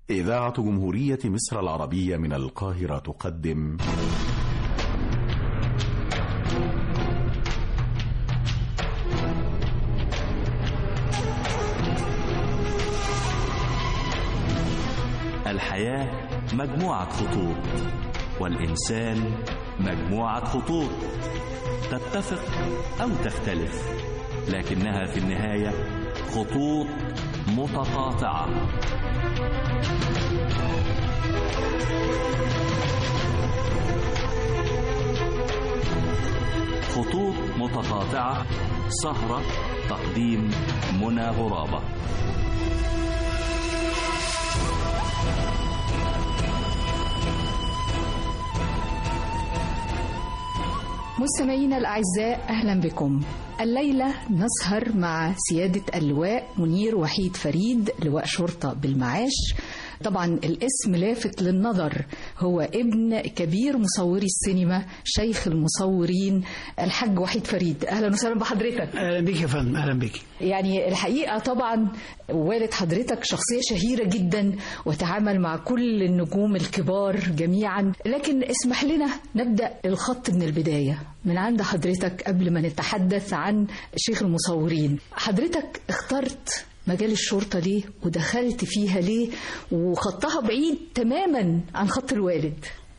إذاعة جمهورية مصر العربية من القاهرة تقدم الحياة مجموعة خطوط والإنسان مجموعة خطوط تتفق أو تختلف لكنها في النهاية خطوط متقاطعة خطوط متقاطعة سهرة تقديم منى غرابة مستمعينا الأعزاء أهلا بكم الليلة نسهر مع سيادة اللواء منير وحيد فريد لواء شرطة بالمعاش طبعا الاسم لافت للنظر هو ابن كبير مصوري السينما شيخ المصورين الحاج وحيد فريد اهلا وسهلا بحضرتك اهلا بيك يا فندم اهلا بيك يعني الحقيقه طبعا والد حضرتك شخصيه شهيره جدا وتعامل مع كل النجوم الكبار جميعا لكن اسمح لنا نبدا الخط من البدايه من عند حضرتك قبل ما نتحدث عن شيخ المصورين حضرتك اخترت مجال الشرطة ليه ودخلت فيها ليه وخطها بعيد تماما عن خط الوالد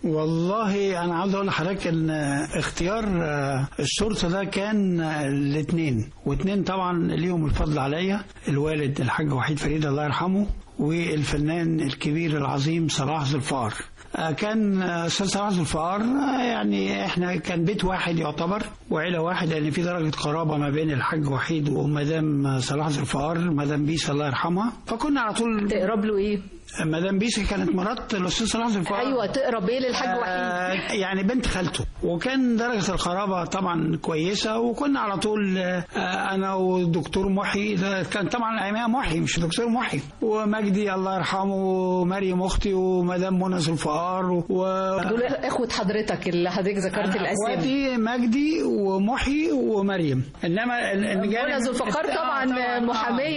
والله انا عاوز اقول لحضرتك ان اختيار الشرطه ده كان الاثنين واثنين طبعا ليهم الفضل عليا الوالد الحاج وحيد فريد الله يرحمه والفنان الكبير العظيم صلاح ذوالفقار كان استاذ صلاح ذوالفقار يعني احنا كان بيت واحد يعتبر وعيله واحد لان في درجه قرابه ما بين الحاج وحيد ومدام صلاح ذوالفقار مدام بيسا الله يرحمها فكنا على طول تقرب له ايه؟ مدام بيسا كانت مرات الاستاذ صلاح ذوالفقار ايوه تقرب ايه للحاج وحيد؟ آه يعني بنت خالته وكان درجه القرابه طبعا كويسه وكنا على طول آه انا والدكتور محي ده كان طبعا ايامها محي مش دكتور محي ومجدي الله يرحمه ومريم اختي ومدام منى ذوالفقار و دول اخوة حضرتك اللي حضرتك ذكرت الاسامي اخواتي مجدي ومحي ومريم انما الجانب منى ذوالفقار طبعا محاميه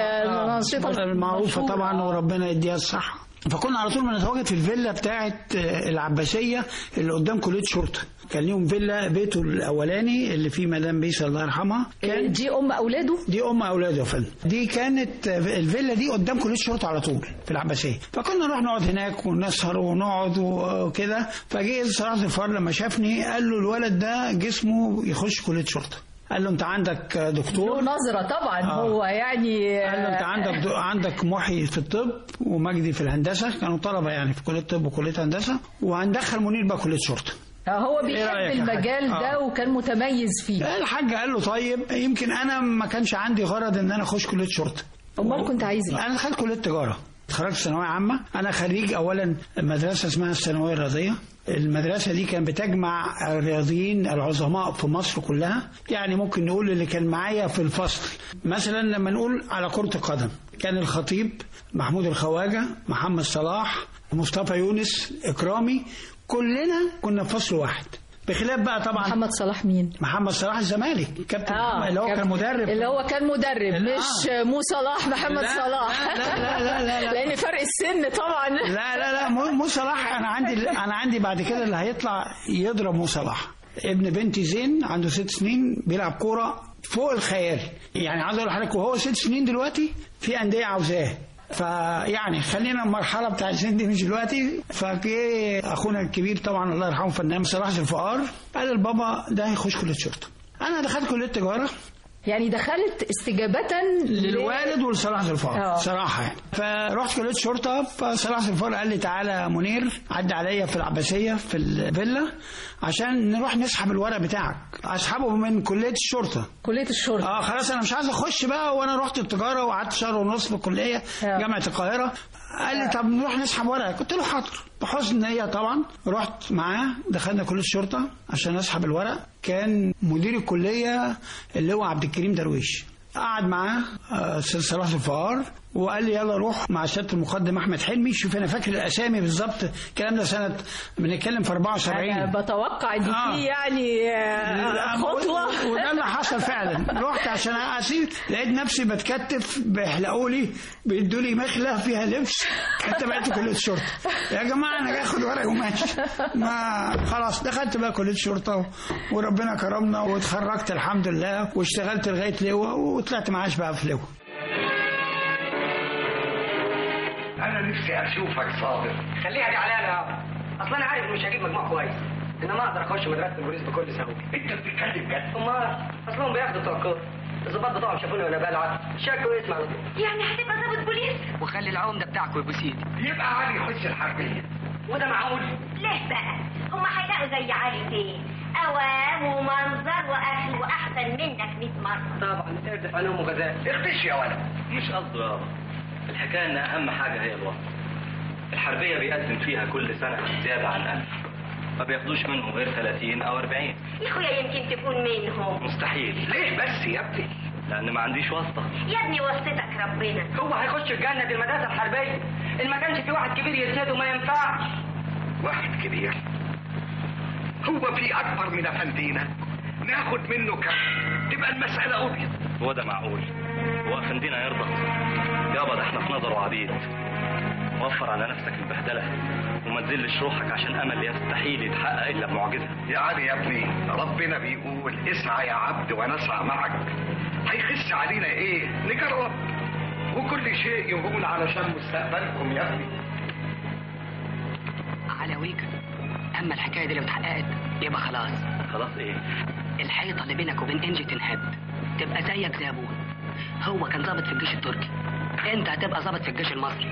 الناشطه المعروفه طبعا وربنا يديها الصحه فكنا على طول بنتواجد في الفيلا بتاعه العباسيه اللي قدام كليه شرطه كان ليهم فيلا بيته الاولاني اللي فيه مدام بيسا الله يرحمها كان دي ام اولاده دي ام اولاده يا فندم دي كانت الفيلا دي قدام كليه الشرطه على طول في العباسيه فكنا نروح نقعد هناك ونسهر ونقعد وكده فجه صلاح الفار لما شافني قال له الولد ده جسمه يخش كليه شرطه قال له انت عندك دكتور له نظره طبعا آه. هو يعني قال له انت عندك عندك محي في الطب ومجدي في الهندسه كانوا طلبه يعني في كليه الطب وكليه هندسه وهندخل منير بقى كليه شرطه هو بيحب المجال ده آه. وكان متميز فيه الحاج قال له طيب يمكن انا ما كانش عندي غرض ان انا اخش كليه شرطه امال كنت عايز ايه؟ انا دخلت كليه تجاره اتخرجت ثانويه عامه انا خريج اولا مدرسه اسمها الثانويه الرياضيه المدرسة دي كانت بتجمع الرياضيين العظماء في مصر كلها يعني ممكن نقول اللي كان معايا في الفصل مثلا لما نقول على كرة القدم كان الخطيب محمود الخواجة محمد صلاح مصطفى يونس إكرامي كلنا كنا في فصل واحد بخلاف بقى طبعا محمد صلاح مين؟ محمد صلاح الزمالك كابتن آه اللي هو كان مدرب اللي هو كان مدرب مش آه. مو صلاح محمد لا صلاح لا لا لا, لا, لا لان فرق السن طبعا لا لا لا مو, مو صلاح انا عندي انا عندي بعد كده اللي هيطلع يضرب مو صلاح ابن بنتي زين عنده ست سنين بيلعب كوره فوق الخيال يعني عايز اقول لحضرتك وهو ست سنين دلوقتي في انديه عاوزاه فيعني خلينا المرحله بتاع السن دي مش دلوقتي فجه اخونا الكبير طبعا الله يرحمه فنان صلاح الفقار قال لبابا ده هيخش كليه شرطه انا دخلت كليه تجاره يعني دخلت استجابة للوالد ولصلاح الفار صراحة يعني فرحت كلية شرطة فصلاح الفار قال لي تعالى منير عدى عليا في العباسية في الفيلا عشان نروح نسحب الورق بتاعك اسحبه من كلية الشرطة كلية الشرطة اه خلاص انا مش عايز اخش بقى وانا رحت التجارة وقعدت شهر ونص في الكلية جامعة القاهرة قال لي طب نروح نسحب ورق قلت له حاضر بحسن نية طبعا رحت معاه دخلنا كلية الشرطة عشان اسحب الورق كان مدير الكلية اللي هو عبد الكريم درويش قعد معاه استاذ صلاح الفقار وقال لي يلا روح مع سياده المقدم احمد حلمي شوف انا فاكر الاسامي بالظبط الكلام ده سنه بنتكلم في 74 أنا بتوقع ان آه. في يعني آه، خطوه وده اللي حصل فعلا رحت عشان اسيب لقيت نفسي بتكتف بيحلقوا لي بيدوا لي مخله فيها لبس انت بقيت كليه الشرطه يا جماعه انا جاي اخد ورقي وماشي ما خلاص دخلت بقى كليه الشرطه و- وربنا كرمنا واتخرجت الحمد لله واشتغلت لغايه لواء وطلعت معاش بقى في لواء انا نفسي اشوفك صادق خليها دي عليا انا اصل انا عارف مش هجيب مجموع كويس انما اقدر اخش مدرسه البوليس بكل سهوله انت بتتكلم جد امال اصلهم بياخدوا توقف الظباط بتوعهم شافوني وانا بلعب شكوا اسمي على طول يعني هتبقى ضابط بوليس وخلي العمده بتاعكم يبوس ايدي يبقى علي يخش الحربيه وده معقول ليه بقى هما هيلاقوا زي علي فين اوام ومنظر واكل واحسن منك 100 مره طبعا اردف عليهم وغزال اختش يا ولد مش قصده يابا الحكاية إن أهم حاجة هي الوقت الحربية بيقدم فيها كل سنة زيادة عن ألف ما بياخدوش منهم غير 30 أو 40 يا اخويا يمكن تكون منهم مستحيل ليه بس يا ابني لأن ما عنديش واسطة يا ابني وصيتك ربنا هو هيخش الجنه دي المدرسه الحربيه ان ما كانش في واحد كبير يسنده ما ينفعش واحد كبير هو في اكبر من افندينا ناخد منه كم تبقى المساله ابيض هو ده معقول هو أفندينا يرضى يابا ده احنا في نظره عبيد وفر على نفسك البهدلة وما تذلش روحك عشان أمل يستحيل يتحقق إلا بمعجزة يا علي يا ابني ربنا بيقول اسعى يا عبد ونسعى معك هيخش علينا ايه نجرب وكل شيء يهون علشان مستقبلكم يا ابني على ويك اما الحكايه دي لو اتحققت يبقى خلاص خلاص إيه الحيطه اللي بينك وبين انجي تنهد تبقى زيك زي ابوه هو كان ضابط في الجيش التركي انت هتبقى ضابط في الجيش المصري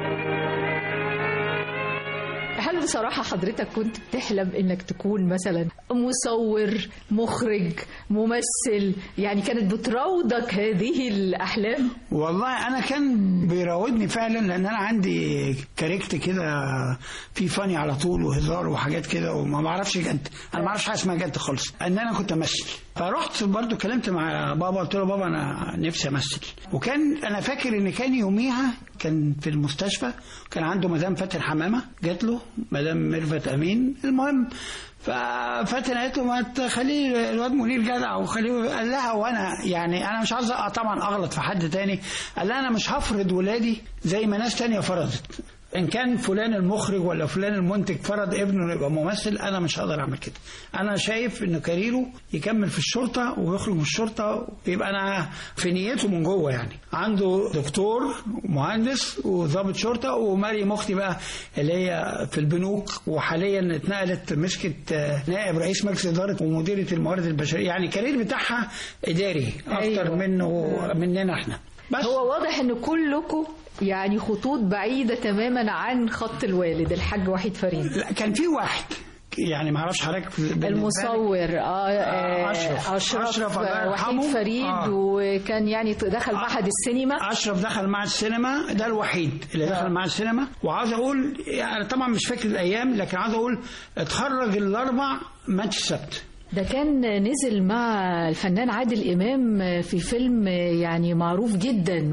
هل بصراحة حضرتك كنت بتحلم انك تكون مثلا مصور مخرج ممثل يعني كانت بتراودك هذه الأحلام والله انا كان بيراودني فعلا لان انا عندي كاركت كده في فاني على طول وهزار وحاجات كده وما بعرفش جد انا ما بعرفش حاجه اسمها جد خالص ان انا كنت امثل فرحت برضو كلمت مع بابا قلت له بابا انا نفسي امثل وكان انا فاكر ان كان يوميها كان في المستشفى كان عنده مدام فاتن حمامه جات له مدام ميرفت امين المهم ففاتن قالت له ما تخليه الواد منير جدع وخليه قال لها وانا يعني انا مش عايز أ- طبعا اغلط في حد تاني قال لها انا مش هفرض ولادي زي ما ناس تانية فرضت ان كان فلان المخرج ولا فلان المنتج فرض ابنه إنه يبقى ممثل انا مش هقدر اعمل كده انا شايف ان كاريره يكمل في الشرطه ويخرج من الشرطه ويبقى انا في نيته من جوه يعني عنده دكتور مهندس وضابط شرطه ومريم اختي بقى اللي هي في البنوك وحاليا اتنقلت مسكت آه، نائب رئيس مجلس اداره ومديره الموارد البشريه يعني الكارير بتاعها اداري اكتر أيوة. منه مننا احنا بس هو واضح ان كلكم يعني خطوط بعيدة تماما عن خط الوالد الحاج وحيد فريد لا كان في واحد يعني ما اعرفش حضرتك بالنسبة لي- المصور اه, آه أشرف. اشرف, أشرف الله وحيد يرحمه. فريد آه. وكان يعني دخل معهد السينما اشرف دخل مع السينما ده الوحيد اللي دخل مع السينما وعاوز اقول يعني طبعا مش فاكر الايام لكن عاوز اقول اتخرج الاربع ماتش السبت ده كان نزل مع الفنان عادل إمام في فيلم يعني معروف جدا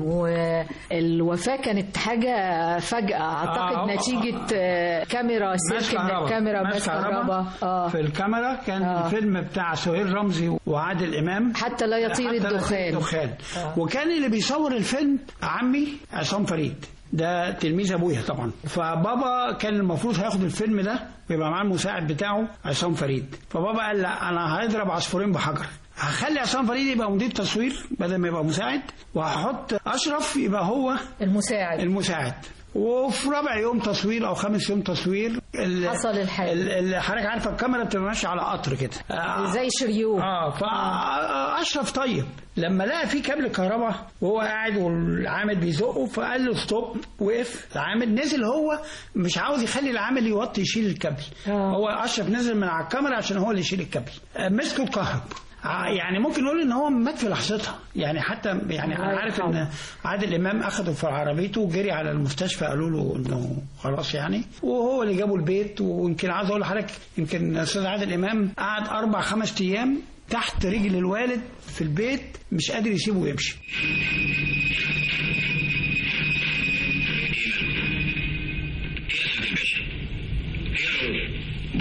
والوفاة كانت حاجة فجأة أعتقد آه، آه، نتيجة آه، كاميرا ماس سلك من كهربا. الكاميرا ماس ماس كهربا كهربا اه في الكاميرا كان آه. الفيلم بتاع سهير رمزي وعادل امام حتى لا يطير حتى لا الدخان. الدخان وكان اللي بيصور الفيلم عمي عصام فريد ده تلميذ ابويا طبعا فبابا كان المفروض هياخد الفيلم ده ويبقى معاه المساعد بتاعه عصام فريد فبابا قال لا انا هضرب عصفورين بحجر هخلي عصام فريد يبقى مدير تصوير بدل ما يبقى مساعد وهحط اشرف يبقى هو المساعد المساعد وفي رابع يوم تصوير او خامس يوم تصوير ال- حصل الحادث. ال- ال- حضرتك عارفه الكاميرا بتبقى ماشيه على قطر كده آه، زي شريو اه فاشرف طيب لما لقى في كابل كهرباء وهو قاعد والعامل بيزقه فقال له ستوب وقف العامل نزل هو مش عاوز يخلي العامل يوطي يشيل الكابل آه. هو اشرف نزل من على الكاميرا عشان هو اللي يشيل الكابل آه، مسكه الكهرب ع- يعني ممكن نقول ان هو مات في لحظتها يعني حتى يعني انا الله عارف يرحمه. ان عادل امام اخده في عربيته وجري على المستشفى قالوا له انه خلاص يعني وهو اللي جابه البيت ويمكن عايز اقول لحضرتك يمكن الاستاذ عادل امام قعد اربع خمس ايام تحت رجل الوالد في البيت مش قادر يسيبه ويمشي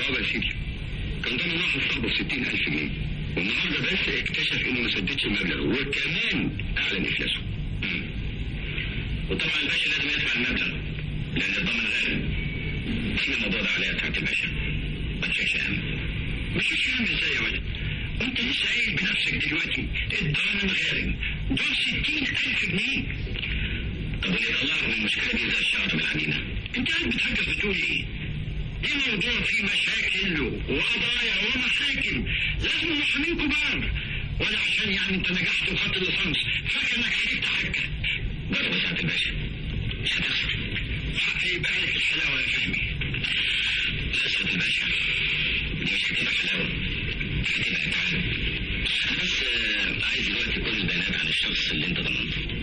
اه يا سيدي كان ضامن واحد صاحبه ب 60000 جنيه والنهارده بس اكتشف انه ما سددش المبلغ وكمان اعلن افلاسه مم. وطبعا الباشا لازم يدفع المبلغ لان الضامن غالي احنا الموضوع ده عليا بتاعت الباشا ما تشيلش هم مش مش فاهم ازاي يا ولد وانت لسه قايل بنفسك دلوقتي الضامن غالي دول 60000 جنيه طب اللي يطلعك من المشكله دي زي الشعر بالعجينه انت قاعد بتفكر بتقول ايه؟ ايه موضوع فيه مشاكل وقضايا ومحاكم لازم محامين كبار ولا عشان يعني انت نجحت وخدت الليسانس فاكر انك حكيت حاجه جرب يا سعاده الباشا مش هتخسر حقي يبقى لك الحلاوه يا فهمي لا يا سعاده الباشا دي مش هتبقى حلاوه هتبقى تعب انا بس آه، عايز دلوقتي كل البيانات عن الشخص اللي انت ضمنته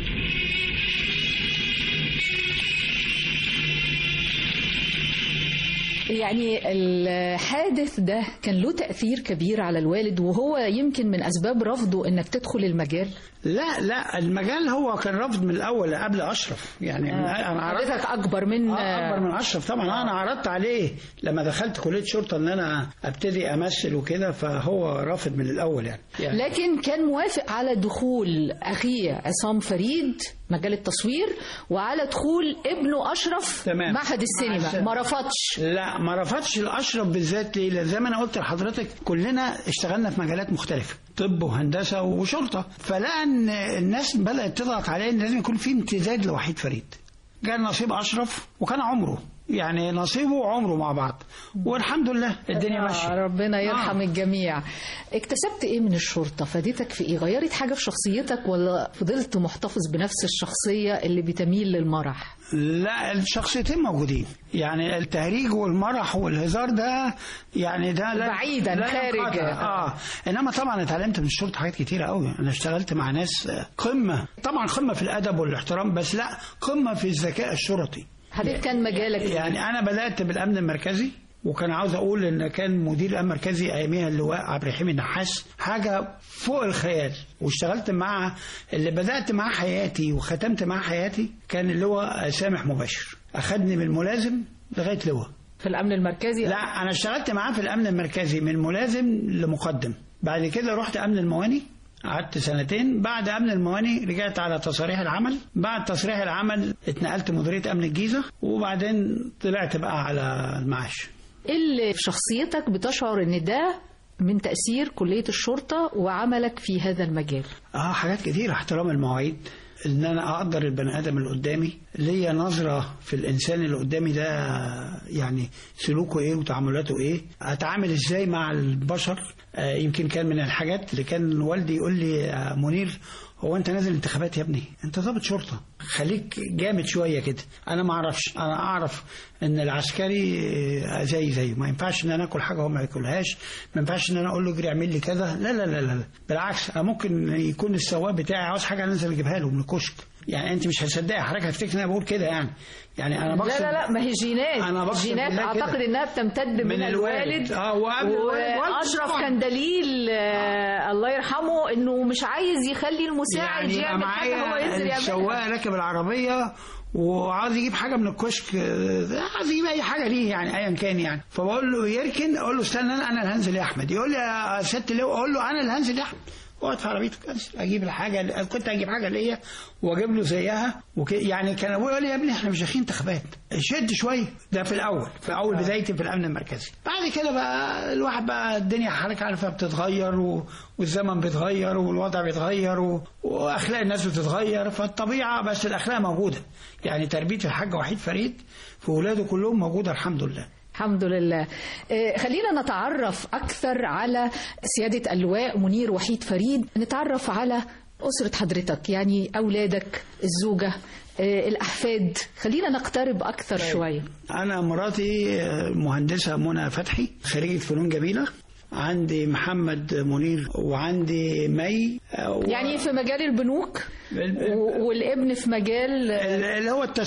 يعني الحادث ده كان له تأثير كبير على الوالد وهو يمكن من أسباب رفضه إنك تدخل المجال لا لا المجال هو كان رافض من الاول قبل اشرف يعني انا عرضت حضرتك أكبر من آه، اكبر من اشرف طبعا انا عرضت عليه لما دخلت كليه شرطه ان انا ابتدي امثل وكده فهو رافض من الاول يعني, يعني لكن كان موافق على دخول أخيه عصام فريد مجال التصوير وعلى دخول ابنه أشرف تمام. معهد السينما معهد ما رفضش لا ما رفضش الاشرف بالذات ليه لأن زي ما انا قلت لحضرتك كلنا اشتغلنا في مجالات مختلفه طب وهندسه وشرطه فلقى ان الناس بدات تضغط عليه ان لازم يكون في امتداد لوحيد فريد كان نصيب اشرف وكان عمره يعني نصيبه وعمره مع بعض والحمد لله الدنيا آه، ماشيه ربنا يرحم آه. الجميع اكتسبت ايه من الشرطة فادتك في ايه غيرت حاجة في شخصيتك ولا فضلت محتفظ بنفس الشخصية اللي بتميل للمرح لا الشخصيتين موجودين يعني التهريج والمرح والهزار ده يعني ده لا بعيداً، لا خارج. ينقطع. اه انما طبعا اتعلمت من الشرطه حاجات كتيره قوي انا اشتغلت مع ناس قمه طبعا قمه في الادب والاحترام بس لا قمه في الذكاء الشرطي حضرتك كان مجالك يعني انا بدات بالامن المركزي وكان عاوز اقول ان كان مدير الامن المركزي اياميها اللواء عبد الرحيم النحاس حاجه فوق الخيال واشتغلت مع اللي بدات معاه حياتي وختمت معاه حياتي كان اللواء سامح مباشر اخدني من الملازم لغايه لواء في الامن المركزي لا انا اشتغلت معاه في الامن المركزي من ملازم لمقدم بعد كده رحت امن المواني قعدت سنتين بعد امن المواني رجعت على تصاريح العمل بعد تصريح العمل اتنقلت مديريه امن الجيزه وبعدين طلعت بقى على المعاش إيه اللي في شخصيتك بتشعر ان ده من تأثير كلية الشرطة وعملك في هذا المجال اه حاجات كتير احترام المواعيد ان انا اقدر البني ادم اللي قدامي ليا نظره في الانسان اللي قدامي ده يعني سلوكه ايه وتعاملاته ايه اتعامل ازاي مع البشر آه يمكن كان من الحاجات اللي كان والدي يقول لي آه منير هو انت نازل انتخابات يا ابني انت ضابط شرطه خليك جامد شويه كده انا ما اعرفش انا اعرف ان العسكري آه، زي زيه ما ينفعش ان انا اكل حاجه هو ما ياكلهاش ما ينفعش ان انا اقول له اجري اعمل لي كذا لا لا لا لا لا. بالعكس انا ممكن يكون السواق بتاعي عاوز حاجه انزل اجيبها له من الكشك يعني انت مش هتصدقي حضرتك هتفتكر ان انا بقول كده يعني يعني انا لا بقصد لا لا ما هي جينات أنا بقصد جينات بالله كده. اعتقد انها بتمتد من, من الوالد. الوالد آه، وقبل الوالد والد واشرف طبعاً. كان دليل آه الله يرحمه انه مش عايز يخلي المساعد يعني يعمل حاجه هو معايا ينزل السواق يعملها راكب العربيه وعاوز يجيب حاجه من الكشك آه، عاوز يجيب اي حاجه ليه يعني ايا كان يعني فبقول له يركن اقول له استنى انا انا اللي هنزل يا احمد يقول لي يا ست ليه اقول له انا اللي هنزل يا احمد واقعد في عربيتك أنزل اجيب الحاجه كنت اجيب حاجه ليا واجيب له زيها وك... يعني كان ابويا يقول لي يا ابني احنا مش داخلين انتخابات شد شويه ده في الاول في اول بدايتي في الامن المركزي بعد كده بقى الواحد بقى الدنيا حضرتك عارفه بتتغير و... والزمن بيتغير والوضع بيتغير و... واخلاق الناس بتتغير فالطبيعه بس الاخلاق موجوده يعني تربيه الحاج وحيد فريد في ولاده كلهم موجوده الحمد لله الحمد لله آه، خلينا نتعرف أكثر على سيادة اللواء منير وحيد فريد نتعرف على أسرة حضرتك يعني أولادك الزوجة آه، الأحفاد خلينا نقترب أكثر شوية انا مراتي آه، مهندسه منى فتحي خريجه فنون جميله عندي محمد منير وعندي مي آه، و- يعني في مجال البنوك ال- و- والابن في مجال آه، اللي هو التسويق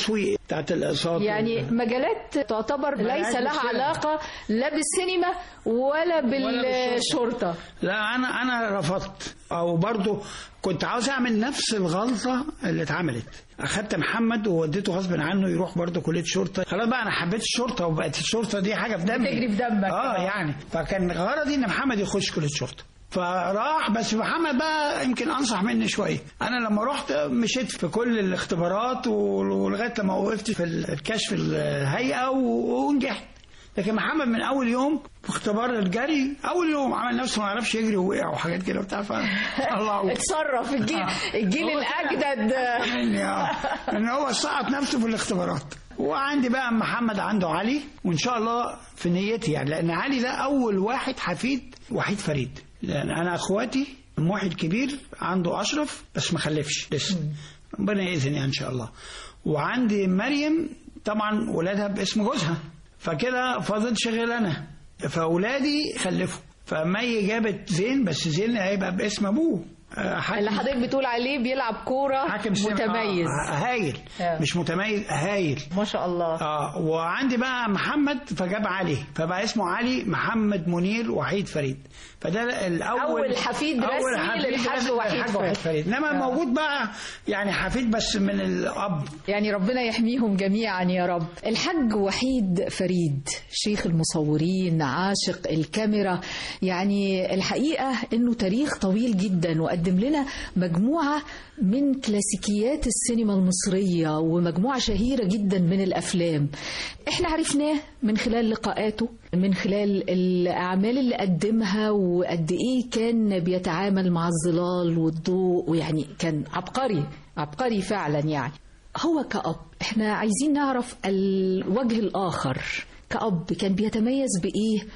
بتاعت الاقساط يعني مجالات تعتبر مجالات ليس لها بالسينما. علاقة لا بالسينما ولا بالشرطة لا انا انا رفضت او برضو كنت عاوز اعمل نفس الغلطه اللي اتعملت اخدت محمد ووديته غصب عنه يروح برضو كليه شرطه خلاص بقى انا حبيت الشرطه وبقت الشرطه دي حاجه في دمي بتجري في دمك. اه يعني فكان غرضي ان محمد يخش كليه شرطه فراح بس محمد بقى يمكن انصح مني شويه انا لما رحت مشيت في كل الاختبارات ولغايه لما وقفت في الكشف الهيئه و- ونجحت لكن محمد من اول يوم في اختبار الجري اول يوم عمل نفسه ما يعرفش يجري ووقع وحاجات كده وبتاع ف الله اتصرف الجيل الجيل هو الأجدد يعني اه ان هو سقط نفسه في الاختبارات وعندي بقى محمد عنده علي وان شاء الله في نيتي يعني لان علي ده اول واحد حفيد وحيد فريد لان انا اخواتي واحد كبير عنده اشرف بس ما خلفش لسه ربنا يأذن يعني ان شاء الله وعندي مريم طبعا ولادها باسم جوزها فكده فضلت شغال انا فاولادي خلفوا فمي جابت زين بس زين هيبقى باسم ابوه آه، حاكم- اللي حضرتك بتقول عليه بيلعب كورة حاكم سينما. متميز آه هايل آه. مش متميز هايل ما شاء الله اه وعندي بقى محمد فجاب علي فبقى اسمه علي محمد منير وحيد فريد فده الاول أول حفيد رسمي للحاج رسمي وحيد للحاج فريد. وحيد فريد انما آه. موجود بقى يعني حفيد بس من الاب يعني ربنا يحميهم جميعا يا رب الحاج وحيد فريد شيخ المصورين عاشق الكاميرا يعني الحقيقة انه تاريخ طويل جدا وقدم لنا مجموعة من كلاسيكيات السينما المصرية ومجموعة شهيرة جدا من الأفلام احنا عرفناه من خلال لقاءاته من خلال الأعمال اللي قدمها وقد إيه كان بيتعامل مع الظلال والضوء ويعني كان عبقري عبقري فعلا يعني هو كأب احنا عايزين نعرف الوجه الآخر كأب كان بيتميز بإيه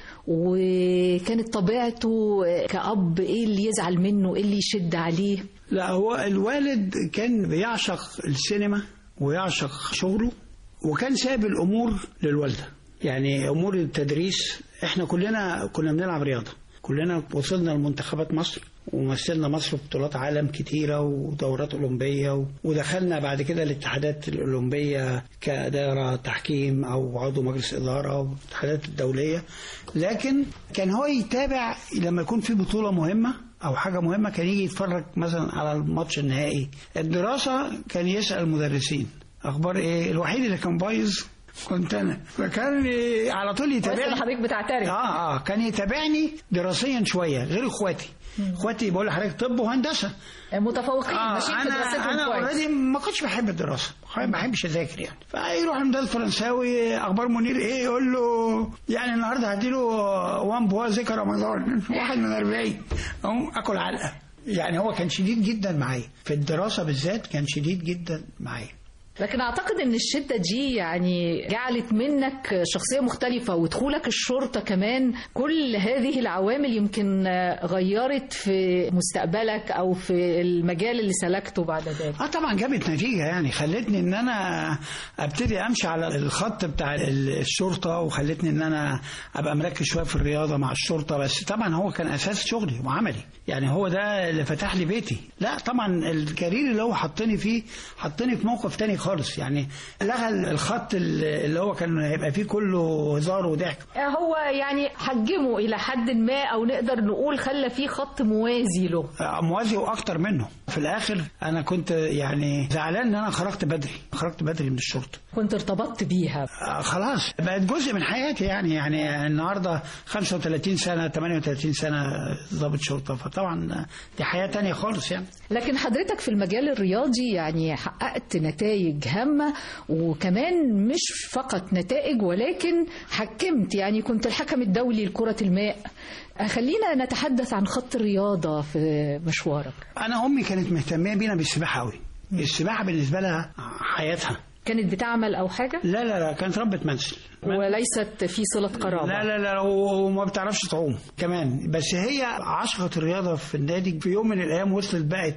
وكانت طبيعته كأب إيه اللي يزعل منه إيه اللي يشد عليه لا هو الوالد كان بيعشق السينما ويعشق شغله وكان سايب الامور للوالده يعني امور التدريس احنا كلنا كنا بنلعب رياضه كلنا وصلنا لمنتخبات مصر ومثلنا مصر في بطولات عالم كتيرة ودورات أولمبية و- ودخلنا بعد كده الاتحادات الأولمبية كإدارة تحكيم أو عضو مجلس إدارة والاتحادات الدولية لكن كان هو يتابع لما يكون في بطولة مهمة أو حاجة مهمة كان يجي يتفرج مثلا على الماتش النهائي الدراسة كان يسأل المدرسين أخبار إيه الوحيد اللي كان بايظ كنت أنا فكان على طول كويس يتابعني إن حضرتك بتعترف اه اه كان يتابعني دراسيا شويه غير اخواتي اخواتي بقول لحضرتك طب وهندسه متفوقين ماشيين في انا دراستهم انا كويس اوريدي ما كنتش بحب الدراسه ما بحبش اذاكر يعني فيروح المدرس الفرنساوي اخبار منير ايه يقول له يعني النهارده هديله وان بوا ذكر رمضان واحد من 40 اقوم اكل علقه يعني هو كان شديد جدا معايا في الدراسه بالذات كان شديد جدا معايا لكن اعتقد ان الشده دي يعني جعلت منك شخصيه مختلفه ودخولك الشرطه كمان كل هذه العوامل يمكن غيرت في مستقبلك او في المجال اللي سلكته بعد ذلك اه طبعا جابت نتيجه يعني خلتني ان انا ابتدي امشي على الخط بتاع الشرطه وخلتني ان انا ابقى مركز شويه في الرياضه مع الشرطه بس طبعا هو كان اساس شغلي وعملي يعني هو ده اللي فتح لي بيتي لا طبعا الكارير اللي هو حطني فيه حطني في موقف تاني خالص يعني لغى الخط اللي هو كان هيبقى فيه كله هزار وضحك هو يعني حجمه الى حد ما او نقدر نقول خلى فيه خط موازي له موازي واكتر منه في الاخر انا كنت يعني زعلان ان انا خرجت بدري خرجت بدري من الشرطه كنت ارتبطت بيها آه خلاص بقت جزء من حياتي يعني يعني النهارده 35 سنه 38 سنه ضابط شرطه فطبعا دي حياه تانية خالص يعني لكن حضرتك في المجال الرياضي يعني حققت نتائج هامه وكمان مش فقط نتائج ولكن حكمت يعني كنت الحكم الدولي لكره الماء خلينا نتحدث عن خط الرياضه في مشوارك انا امي كانت مهتميه بينا بالسباحه قوي السباحه بالنسبه لها حياتها كانت بتعمل او حاجه لا لا لا كانت ربة منزل وليست في صله قرابه لا لا لا وما بتعرفش تعوم كمان بس هي عشقة الرياضة في النادي في يوم من الأيام وصلت بقت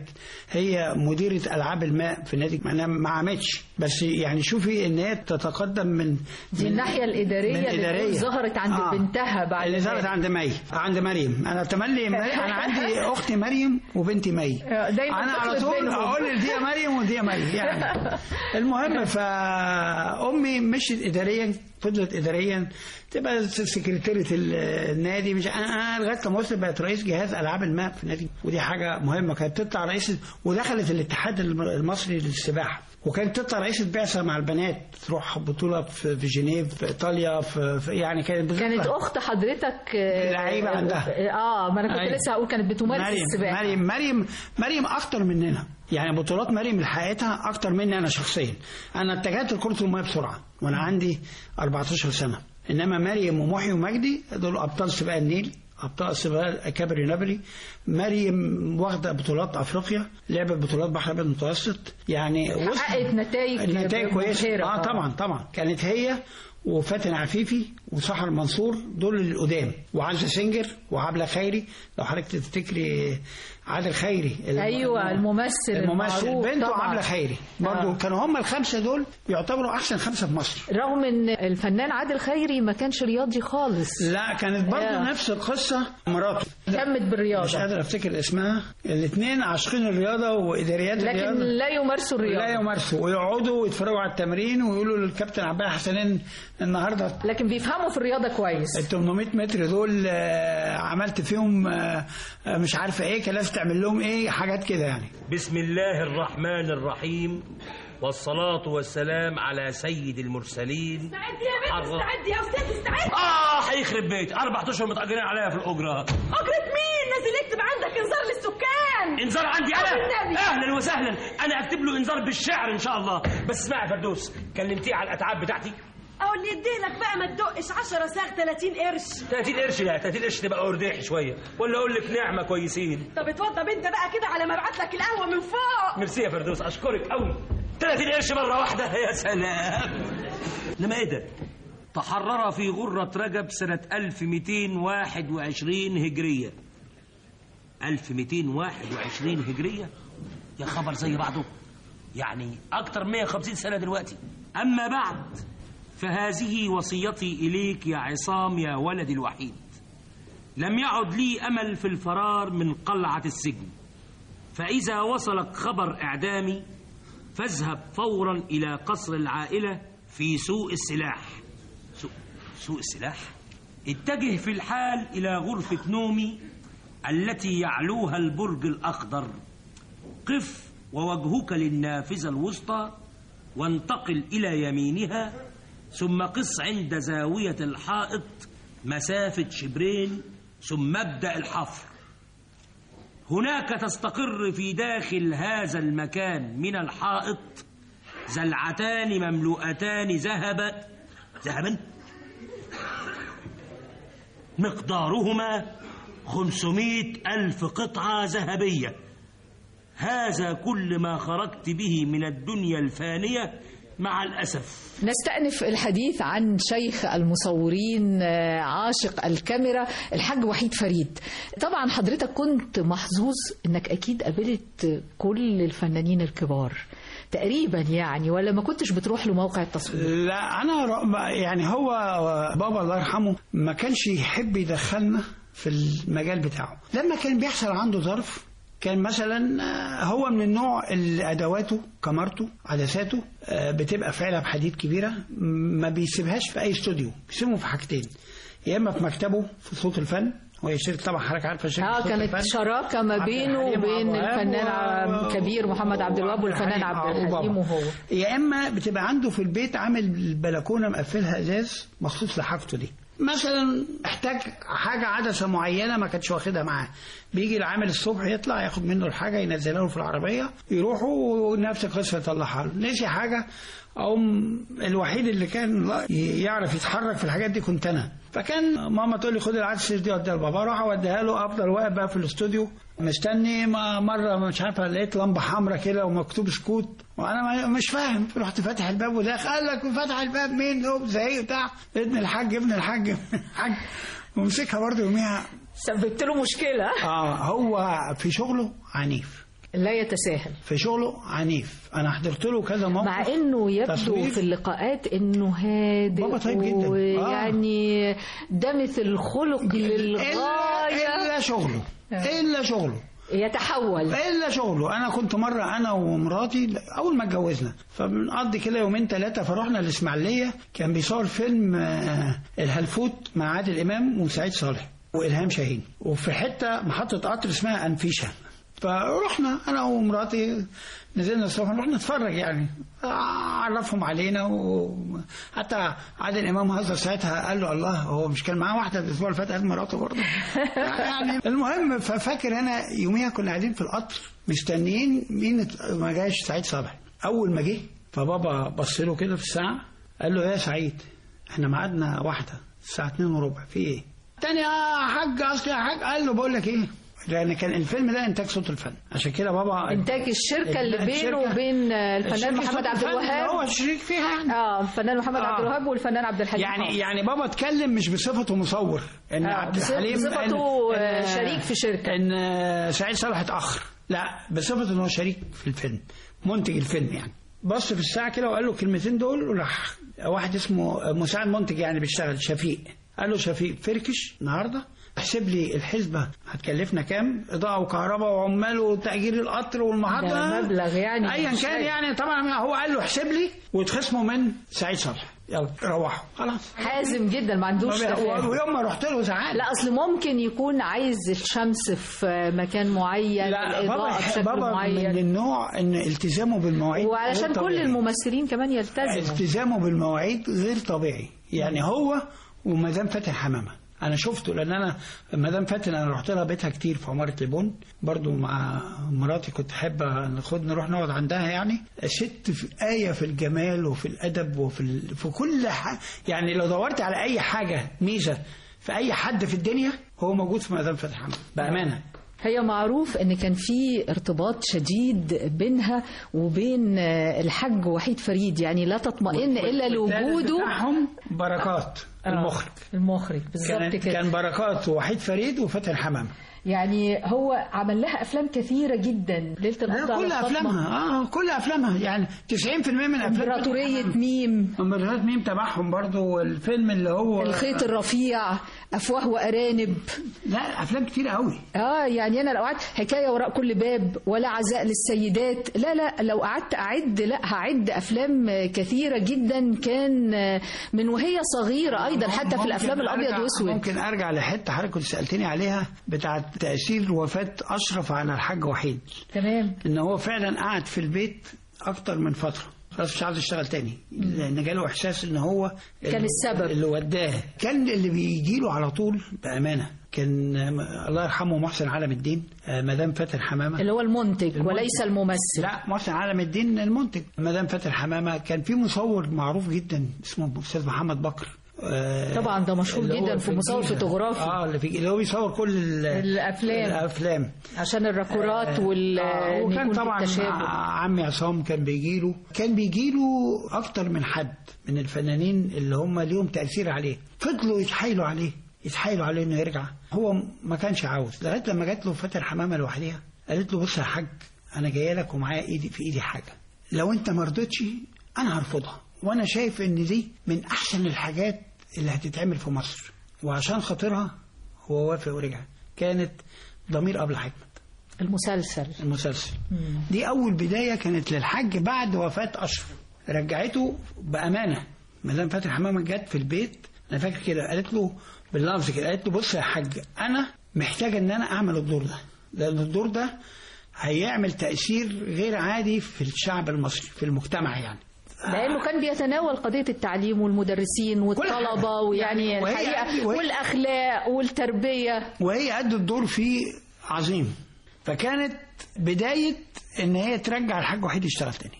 هي مديرة ألعاب الماء في النادي معناها ما عمتش بس يعني شوفي إن هي تتقدم من دي الناحية الإدارية من اللي إدارية. ظهرت عند آه. بنتها بعد اللي ظهرت ذلك. عند مي عند مريم انا تملي مي... انا عندي اختي مريم وبنتي مي دايما انا على تخلط طول بينهم. اقول دي يا مريم ودي يا مريم يعني المهم فامي مشيت اداريا فضلت اداريا تبقى سكرتيرة النادي مش انا أنا لغايه لما وصلت بقت رئيس جهاز العاب الماء في النادي ودي حاجه مهمه كانت تطلع رئيس ودخلت الاتحاد المصري للسباحه وكانت تطلع رئيسة بعثة مع البنات تروح بطولة في في جنيف في إيطاليا في, في يعني كانت بتطلع. كانت اخت حضرتك آه، لعيبة عندها. اه ما انا كنت أيوة. لسه هقول كانت بتمارس مريم السباحه مريم مريم مريم اكتر مننا يعني بطولات مريم اللي حققتها اكتر مني انا شخصيا انا اتجهت لكره الميه بسرعه وانا عندي 14 سنه انما مريم ومحي ومجدي دول ابطال سباق النيل ابطال سباق كابري نابلي مريم واخده بطولات افريقيا لعبت بطولات بحر الابيض المتوسط يعني وصلت- حققت نتائج النتائج كويسه مبهرة. اه طبعا طبعا كانت هي وفاتن عفيفي وسحر منصور دول القدام وعزة سنجر وعبلة خيري لو حضرتك تفتكري عادل خيري الم- ايوه الممثل الممثل المعروف بنته طبعاً. عبلة خيري برضو آه. كانوا هم الخمسه دول يعتبروا احسن خمسه في مصر رغم ان الفنان عادل خيري ما كانش رياضي خالص لا كانت برضو آه. نفس القصه مراته اهتمت مش بالرياضه قادر افتكر اسمها الاثنين عاشقين الرياضه واداريات لكن الرياضه لا يمارسوا لا الرياضه يمارسوا ويقعدوا ويتفرجوا على التمرين ويقولوا للكابتن عباية حسنين النهارده لكن بيفهموا في الرياضه كويس ال 800 متر دول آه، عملت فيهم آه، آه، مش عارفه ايه كان لازم تعمل لهم ايه حاجات كده يعني بسم الله الرحمن الرحيم والصلاة والسلام على سيد المرسلين استعد يا بنت حرة. استعد يا استاذ استعد آه هيخرب بيت أربع أشهر متأجرين عليا في الأجرة أجرة مين نازل يكتب عندك انذار للسكان إنذار عندي أو أنا النبي. أهلا وسهلا أنا أكتب له إنذار بالشعر إن شاء الله بس اسمعي يا فردوس كلمتيه على الأتعاب بتاعتي أو اللي يديلك بقى ما تدقش 10 ساغ 30 قرش 30 قرش لا 30 قرش تبقى أرداحي شوية ولا أقول لك نعمة كويسين طب اتفضل انت بقى كده على ما ابعت لك القهوه من فوق ميرسي يا فردوس أشكرك أوي 30 قرش مرة واحدة يا سلام إنما إيه ده؟ تحرر في غرة رجب سنة 1221 هجرية 1221 هجرية يا خبر زي بعضه يعني أكتر من 150 سنة دلوقتي أما بعد فهذه وصيتي إليك يا عصام يا ولدي الوحيد لم يعد لي أمل في الفرار من قلعة السجن فإذا وصلك خبر إعدامي فاذهب فورا إلى قصر العائلة في سوق السلاح سوق, سوق السلاح اتجه في الحال إلى غرفة نومي التي يعلوها البرج الأخضر قف ووجهك للنافذة الوسطى وانتقل إلى يمينها ثم قس عند زاوية الحائط مسافة شبرين ثم ابدأ الحفر هناك تستقر في داخل هذا المكان من الحائط زلعتان مملوءتان ذهبا ذهبا مقدارهما خمسمائة ألف قطعة ذهبية هذا كل ما خرجت به من الدنيا الفانية مع الأسف نستأنف الحديث عن شيخ المصورين آه، عاشق الكاميرا الحاج وحيد فريد طبعا حضرتك كنت محظوظ انك اكيد قابلت كل الفنانين الكبار تقريبا يعني ولا ما كنتش بتروح لموقع التصوير لا انا ر- يعني هو بابا الله يرحمه ما كانش يحب يدخلنا في المجال بتاعه لما كان بيحصل عنده ظرف كان مثلا آه، هو من النوع اللي ادواته كاميرته عدساته آه، بتبقى في علب حديد كبيره م- ما بيسيبهاش في اي استوديو بيسيبهم في حاجتين يا اما في مكتبه في صوت الفن هو شركه طبعا حضرتك عارفه شركه اه صوت كانت الفن. شراكه ما عبد بينه الحليم وبين أبو وهاب الفنان و- ع- كبير محمد عبد الوهاب والفنان عبد آه، الحليم وبابا. وهو يا اما بتبقى عنده في البيت عامل البلكونه مقفلها ازاز مخصوص لحاجته دي مثلا احتاج حاجه عدسه معينه ما كانش واخدها معاه بيجي العامل الصبح يطلع ياخد منه الحاجه ينزلها له في العربيه يروحوا ونفس القصه يطلعها له نسي حاجه او الوحيد اللي كان لا- يعرف يتحرك في الحاجات دي كنت انا فكان ماما تقول لي خد العدسه دي وديها لبابا اروح اوديها له افضل واقف بقى في الاستوديو مستني ما مره مش عارفه لقيت لمبه حمراء كده ومكتوب سكوت وانا ما- مش فاهم رحت فاتح الباب وداخل قال لك فتح الباب مين هو زي بتاع ابن الحاج ابن الحاج ابن الحاج ومسكها برضه يوميها سببت له مشكله اه هو في شغله عنيف لا يتساهل في شغله عنيف انا حضرت له كذا موقف مع انه يبدو تصوير. في اللقاءات انه هادئ بابا طيب جدا. آه. ويعني دمث الخلق إلا, للغايه الا شغله الا شغله يتحول الا شغله انا كنت مره انا ومراتي اول ما اتجوزنا فبنقضي كده يومين ثلاثه فرحنا الاسماعيليه كان بيصور فيلم آه، الهلفوت مع عادل امام وسعيد صالح والهام شاهين وفي حته محطه قطر اسمها انفيشه فرحنا انا ومراتي نزلنا الصبح رحنا نتفرج يعني عرفهم علينا وحتى عادل امام هزر ساعتها قال له الله هو مش كان معاه واحده الاسبوع اللي فات قال مراته برضه يعني المهم ففاكر انا يوميها كنا قاعدين في القطر مستنيين مين ما جاش سعيد صالح اول ما جه فبابا بص له كده في الساعه قال له يا سعيد احنا ميعادنا واحده الساعه 2 وربع في ايه؟ تاني يا حاج اصل يا حاج قال له بقول لك ايه لان كان الفيلم ده انتاج صوت الفن عشان كده بابا انتاج الشركه اللي بينه الشركة- وبين الفنان الشركة محمد صوت عبد الفن الوهاب هو شريك فيها يعني اه الفنان محمد آه. عبد الوهاب والفنان عبد الحليم يعني حافظ. يعني بابا اتكلم مش بصفته مصور ان آه، عبد بص- الحليم بصفته إن- آه، إن- شريك في شركة. ان آه، سعيد صالح اتاخر لا بصفته ان هو شريك في الفيلم منتج الفيلم يعني بص في الساعه كده وقال له الكلمتين دول وراح واحد اسمه مساعد منتج يعني بيشتغل شفيق قال له شفيق فركش النهارده احسب لي الحسبه هتكلفنا كام اضاءه وكهرباء وعمال وتاجير القطر والمحطه ده مبلغ يعني ايا مش كان شيء. يعني طبعا هو قال له احسب لي وتخصموا من سعيد صالح يلا روحوا خلاص حازم جدا ما عندوش تفاهم ويوم ما رحت له زعل لا اصل ممكن يكون عايز الشمس في مكان معين لا الاضاءه بابا بشكل بابا من معين النوع ان التزامه بالمواعيد وعلشان غير كل طبيعي. الممثلين كمان يلتزموا التزامه بالمواعيد غير طبيعي يعني هو ومدام فاتن حمامه انا شفته لان انا مدام فاتن انا رحت لها بيتها كتير في عماره ليبون برضو مع مراتي كنت احب ناخد نروح نقعد عندها يعني ست في ايه في الجمال وفي الادب وفي ال... في كل ح... يعني لو دورت على اي حاجه ميزه في اي حد في الدنيا هو موجود في مدام فاتن حمامه بامانه هي معروف ان كان في ارتباط شديد بينها وبين آه، الحاج وحيد فريد يعني لا تطمئن الا والثالث لوجوده بتاعهم بركات آه، المخرج المخرج بالظبط كان كده كان بركات وحيد فريد وفاتن حمامه يعني هو عمل لها افلام كثيره جدا ليله القبض على كل فاطمة. افلامها اه كل افلامها يعني 90% من افلام امبراطوريه ميم امبراطوريه ميم تبعهم برضو والفيلم اللي هو الخيط الرفيع افواه وارانب لا افلام كتير قوي اه يعني انا لو قعدت حكايه وراء كل باب ولا عزاء للسيدات لا لا لو قعدت اعد لا هعد افلام كثيره جدا كان من وهي صغيره ايضا حتى في ممكن الافلام الابيض أرجع- واسود ممكن ارجع لحته حضرتك كنت سالتني عليها بتاعه تاثير وفاه اشرف على الحاج وحيد تمام ان هو فعلا قعد في البيت اكتر من فتره خلاص مش عاوز يشتغل تاني لان جاله احساس ان هو كان اللي- السبب. اللي وداه كان اللي بيجي له على طول بامانه كان آه، الله يرحمه محسن علم الدين آه، مدام فاتن حمامه اللي هو المنتج, المنتج. وليس الممثل لا محسن علم الدين المنتج مدام فاتن حمامه كان في مصور معروف جدا اسمه الاستاذ محمد بكر آه، طبعا ده مشهور اللي هو جدا في مصور الجيزة. فوتوغرافي اه اللي, في اللي هو بيصور كل ال- الأفلام. الافلام عشان الراكورات وال آه، إن وكان يكون في طبعا التشابه. عمي عصام كان بيجيله كان بيجيله اكتر من حد من الفنانين اللي هم ليهم تاثير عليه فضلوا يتحايلوا عليه يتحايلوا عليه انه يرجع هو ما كانش عاوز لغايه لما جات له فاتن حمامه لوحديها قالت له بص يا حاج انا جايه لك ومعايا ايدي في ايدي حاجه لو انت ما رضيتش انا هرفضها وانا شايف ان دي من احسن الحاجات اللي هتتعمل في مصر وعشان خاطرها هو وافق ورجع كانت ضمير ابله حكمت المسلسل المسلسل دي اول بدايه كانت للحج بعد وفاه اشرف رجعته بامانه مدام فاتن حمامه جت في البيت انا فاكر كده قالت له باللفظ كده قالت له بص يا حاج انا محتاجه ان انا اعمل الدور ده لان الدور ده هيعمل تاثير غير عادي في الشعب المصري في المجتمع يعني لانه كان بيتناول قضيه التعليم والمدرسين والطلبه ويعني وهي- الحقيقه وهي- والاخلاق والتربيه وهي أدت الدور فيه عظيم فكانت بدايه ان هي ترجع الحاج وحيد يشتغل تاني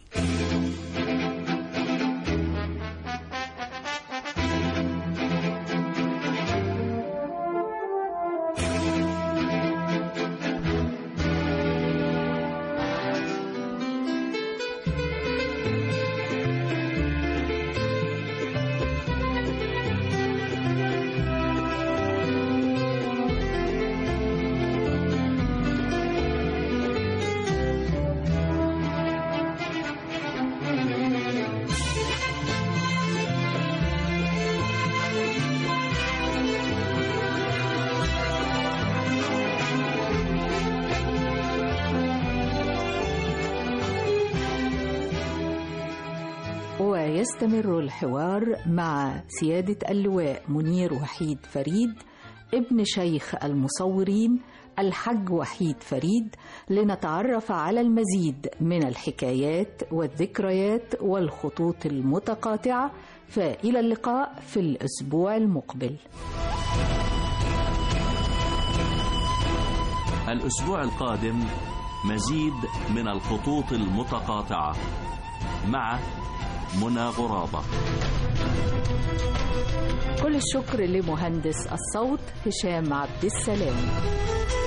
ويستمر الحوار مع سيادة اللواء منير وحيد فريد ابن شيخ المصورين الحج وحيد فريد لنتعرف على المزيد من الحكايات والذكريات والخطوط المتقاطعة فإلى اللقاء في الأسبوع المقبل الأسبوع القادم مزيد من الخطوط المتقاطعة مع منى غرابة كل الشكر لمهندس الصوت هشام عبد السلام